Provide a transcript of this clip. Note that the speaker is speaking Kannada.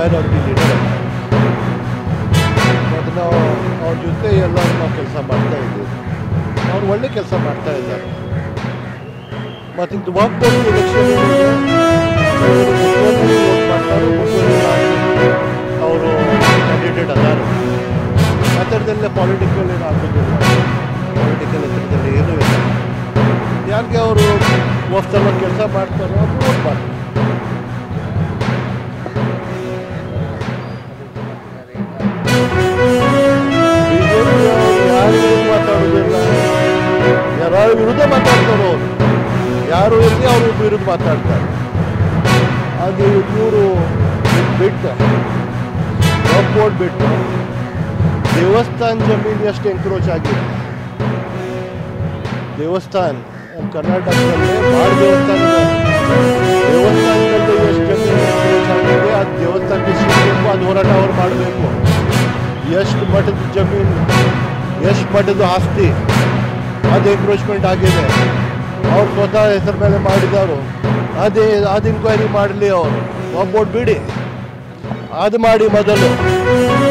ಮೈನಾರಿಟಿ ಲೀಡರ್ ಮತ್ತು ನಾವು ಅವ್ರ ಜೊತೆ ಎಲ್ಲರೂ ನಾವು ಕೆಲಸ ಮಾಡ್ತಾ ಇದ್ದೀವಿ ಅವ್ರು ಒಳ್ಳೆ ಕೆಲಸ ಮಾಡ್ತಾ ಇದ್ದಾರೆ ಮತ್ತು ಇದು ವಾಕ್ ಬೋರ್ಡ್ ಎಲೆಕ್ಷನ್ ಮಾಡ್ತಾರೆ ಅವರು ಕ್ಯಾಂಡಿಡೇಟ್ ಅದಾರ ಆ ಥರದಲ್ಲೇ ಪಾಲಿಟಿಕಲ್ ಏನು ಆಗೋದಿಲ್ಲ ಪೊಲಿಟಿಕಲ್ ಹತ್ರದಲ್ಲಿ ಏನೂ ಇಲ್ಲ ಯಾರಿಗೆ ಅವರು ವರ್ಷಲ್ಲ ಕೆಲಸ ಮಾಡ್ತಾರೋ ಅದು ವೋಟ್ ಮಾಡ್ತಾರೆ ಬಿಜೆಪಿ ಯಾರು ವಿರುದ್ಧ ಮಾತಾಡೋದಿಲ್ಲ ಯಾರು ವಿರುದ್ಧ ಮಾತಾಡ್ತಾರೋ ಅವರು ಯಾರು ಇರಲಿ ಅವರು ವಿರುದ್ಧ ಮಾತಾಡ್ತಾರೆ ಹಾಗೆ ಇವರು ಬಿಟ್ಟು ಬೋರ್ಡ್ ಬಿಟ್ಟು ದೇವಸ್ಥಾನ ಜಮೀನು ಎಷ್ಟು ಎಂಕ್ರೋಚ್ ಆಗಿದೆ ದೇವಸ್ಥಾನ ನಮ್ಮ ಕರ್ನಾಟಕದಲ್ಲಿ ಭಾಳ ದೇವಸ್ಥಾನ ದೇವಸ್ಥಾನದಲ್ಲಿ ಎಷ್ಟು ಜಮೀನು ಎನ್ಕ್ರೋಚ್ ಆಗಿದೆ ಅದು ದೇವಸ್ಥಾನಕ್ಕೆ ಸಿಗಬೇಕು ಅದು ಹೋರಾಟ ಅವ್ರು ಮಾಡಬೇಕು ಎಷ್ಟು ಮಠದ ಜಮೀನು ಎಷ್ಟು ಮಠದ ಆಸ್ತಿ ಅದು ಎನ್ಕ್ರೋಚ್ಮೆಂಟ್ ಆಗಿದೆ ಅವ್ರು ಸ್ವತಃ ಹೆಸರು ಮೇಲೆ ಮಾಡಿದವರು ಅದೇ ಅದು ಇನ್ಕ್ವೈರಿ ಮಾಡಲಿ ಅವರು ಒಬ್ಬೊಟ್ಟು ಬಿಡಿ ಅದು ಮಾಡಿ ಮೊದಲು